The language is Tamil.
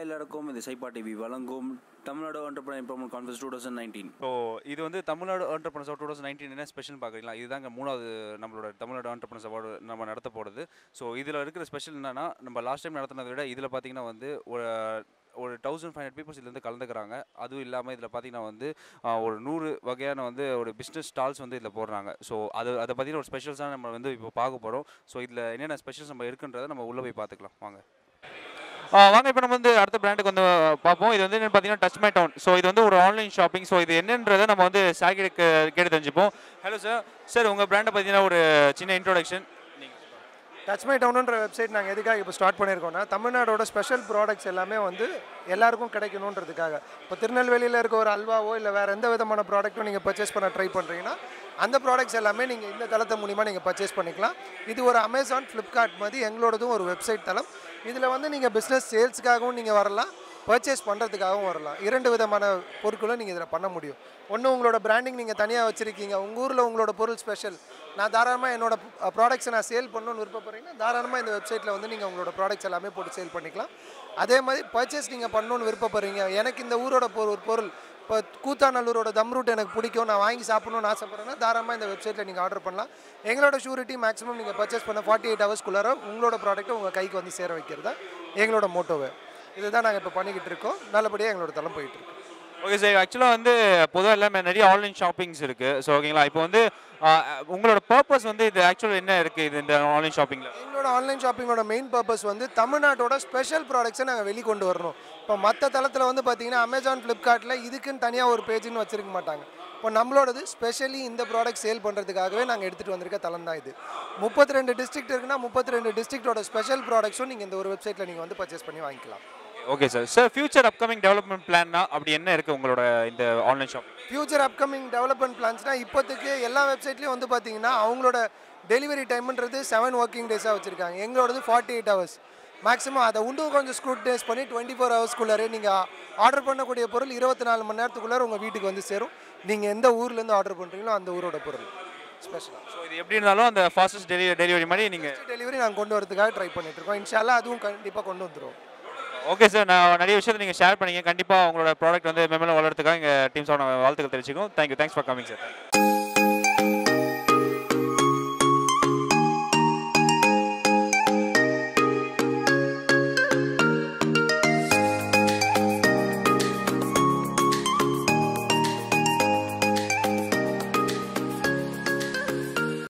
எல்லாருக்கும் இது சைப்பா டிவி வழங்கும் Tamil Nadu entrepreneur improvement conference two thousand nineteen so இது வந்து Tamil Nadu entrepreneurs two thousand nineteen என்ன ஸ்பெஷல் பார்க்குறீங்களா இதுதாங்க மூணாவது நம்மளோட தமிழ்நாடு என்டர்பிரன்ஸ் அவார்டு நம்ம நடத்த போகிறது ஸோ இதில் இருக்கிற ஸ்பெஷல் என்னன்னா நம்ம லாஸ்ட் டைம் நடத்தினதை விட இதில் பார்த்தீங்கன்னா வந்து ஒரு ஒரு தௌசண்ட் ஃபைவ் ஹண்ட்ரட் பீப்புள்ஸ் இதுலேருந்து கலந்துக்கிறாங்க அதுவும் இல்லாமல் இதில் பார்த்தீங்கன்னா வந்து ஆஹ், ஒரு நூறு வகையான வந்து ஒரு பிஸ்னஸ் ஸ்டால்ஸ் வந்து இதில் போடுறாங்க ஸோ அது அதை பற்றின ஒரு ஸ்பெஷல்ஸாக நம்ம வந்து இப்போ பார்க்க போகிறோம் ஸோ இதில் என்னென்ன ஸ்பெஷல்ஸ் நம்ம இருக்குன்றதை நம்ம உள்ளே போய் பார்த்துக்கலாம் வாங்க ஆ, வாங்க இப்போ நம்ம வந்து அடுத்த பிராண்டுக்கு வந்து பார்ப்போம் இது வந்து என்னன்னு பார்த்தீங்கன்னா டச் மை டவுன் ஸோ இது வந்து ஒரு ஆன்லைன் ஷாப்பிங் ஸோ இது என்னன்றதை நம்ம வந்து சாக்கிடுக்கு கேட்டு தெரிஞ்சுப்போம் ஹலோ சார் சார் உங்கள் பிராண்டை பார்த்தீங்கன்னா ஒரு சின்ன இன்ட்ரோடக்ஷன் டச் மை டவுனுன்ற வெப்சைட் நாங்கள் எதுக்காக இப்போ ஸ்டார்ட் பண்ணியிருக்கோம்னா தமிழ்நாடோட ஸ்பெஷல் ப்ராடக்ட்ஸ் எல்லாமே வந்து எல்லாருக்கும் கிடைக்கணுன்றதுக்காக இப்போ திருநெல்வேலியில் இருக்க ஒரு அல்வாவோ இல்லை வேறு எந்த விதமான ப்ராடக்ட்டும் நீங்கள் பர்ச்சேஸ் பண்ண ட்ரை பண்ணுறீங்கன்னா அந்த ப்ராடக்ட்ஸ் எல்லாமே நீங்கள் இந்த தளத்து மூலிமா நீங்கள் பர்ச்சேஸ் பண்ணிக்கலாம் இது ஒரு அமேசான் ஃப்ளிப்கார்ட் மாதிரி எங்களோடதும் ஒரு வெப்சைட் தளம் இதில் வந்து நீங்கள் பிஸ்னஸ் சேல்ஸுக்காகவும் நீங்கள் வரலாம் பர்ச்சேஸ் பண்ணுறதுக்காகவும் வரலாம் இரண்டு விதமான பொருட்களும் நீங்கள் இதில் பண்ண முடியும் ஒன்று உங்களோட பிராண்டிங் நீங்கள் தனியாக வச்சுருக்கீங்க உங்கள் ஊரில் உங்களோட பொருள் ஸ்பெஷல் நான் தாராளமாக என்னோட ப்ராடக்ட்ஸை நான் சேல் பண்ணணும்னு விருப்பப்படுறீங்கன்னா தாராளமாக இந்த வெப்சைட்டில் வந்து நீங்கள் உங்களோட ப்ராடக்ட்ஸ் எல்லாமே போட்டு சேல் பண்ணிக்கலாம் அதே மாதிரி பர்ச்சேஸ் நீங்கள் பண்ணணும்னு விருப்பப்படுறீங்க எனக்கு இந்த ஊரோட பொருள் பொருள் இப்போ கூத்தாநல்லூரோட தம் ரூட் எனக்கு பிடிக்கும் நான் வாங்கி சாப்பிடணும்னு ஆசைப்பட்றேன்னா தாராளமாக இந்த வெப்சைட்டில் நீங்கள் ஆர்டர் பண்ணலாம் எங்களோட ஷூரிட்டி மேக்ஸிமம் நீங்கள் பர்ச்சேஸ் பண்ண ஃபார்ட்டி எயிட் ஹவர்ஸ்க்குள்ளார உங்களோட ப்ராடக்ட்டை உங்கள் கைக்கு வந்து சேர வைக்கிறது தான் எங்களோட மோட்டோவே இதுதான் நாங்கள் இப்போ பண்ணிக்கிட்டு இருக்கோம் நல்லபடியாக எங்களோட தளம் போயிட்டு இருக்கு ஓகே சார் ஆக்சுவலாக வந்து பொதுவாக எல்லாமே நிறைய ஆன்லைன் ஷாப்பிங்ஸ் இருக்குது ஸோ ஓகேங்களா இப்போ வந்து ஆ, உங்களோட பர்பஸ் வந்து இது ஆக்சுவலாக என்ன இருக்குது இது இந்த ஆன்லைன் ஷாப்பிங்கில் எங்களோட ஆன்லைன் ஷாப்பிங்கோட மெயின் பர்பஸ் வந்து தமிழ்நாட்டோட ஸ்பெஷல் ப்ராடக்ட்ஸை நாங்கள் வெளிக்கொண்டு வரணும் இப்போ மற்ற தளத்தில் வந்து பார்த்தீங்கன்னா அமேசான் ஃப்ளிப்கார்ட்டில் இதுக்குன்னு தனியாக ஒரு பேஜ்னு வச்சிருக்க மாட்டாங்க இப்போ நம்மளோடது ஸ்பெஷலி இந்த ப்ராடக்ட் சேல் பண்ணுறதுக்காகவே நாங்கள் எடுத்துகிட்டு வந்திருக்க தளம் தான் இது முப்பத்தி ரெண்டு டிஸ்ட்ரிக்ட் இருக்குன்னா முப்பத்தி ரெண்டு டிஸ்ட்ரிக்டோட ஸ்பெஷல் ப்ராடக்ட்ஸும் நீங்கள் இந்த ஒரு வெப்சைட்டில் நீங்கள் வந்து பர்ச்சேஸ் பண்ணி வாங்கிக்கலாம் okay sir sir future upcoming development பிளான்னா அப்படி என்ன இருக்குது உங்களோட இந்த online shop future upcoming development பிளான்ஸ்னால் இப்போதைக்கு எல்லா வெப்சைட்லேயும் வந்து பார்த்தீங்கன்னா அவங்களோட டெலிவரி டைம்ன்றது செவன் ஒர்க்கிங் டேஸாக வச்சுருக்காங்க எங்களோடது ஃபார்ட்டி எயிட் ஹவர்ஸ் மேக்ஸிமம் அதை இன்னும் கொஞ்சம் ஸ்க்ரூட்டைஸ் பண்ணி டுவெண்ட்டி ஃபோர் ஹவர்ஸ்க்குள்ளாரே நீங்கள் ஆர்டர் பண்ணக்கூடிய பொருள் இருபத்தி நாலு மணி நேரத்துக்குள்ளார உங்கள் வீட்டுக்கு வந்து சேரும் நீங்கள் எந்த ஊர்லேருந்து ஆர்டர் பண்ணுறீங்களோ அந்த ஊரோட பொருள் ஸ்பெஷலாக ஸோ இது எப்படி இருந்தாலும் அந்த ஃபாஸ்டஸ்ட் டெலிவரி டெலிவரி மாதிரி நீங்கள் டெலிவரி நாங்கள் கொண்டு வரதுக்காக ட்ரை பண்ணிட்டு இருக்கோம் இன்ஷால்லா அதுவும் கண்டிப்பாக கொண்டு வந்துடும் ஓகே சார் நான் நிறைய விஷயத்தை நீங்கள் ஷேர் பண்ணீங்க கண்டிப்பாக உங்களோட ப்ராடக்ட் வந்து மெமரில் வளர்த்துக்காக எங்கள் டீம்ஸோட வாழ்த்துக்கள் தெரிவிச்சுக்கோம் thank you thanks for coming sir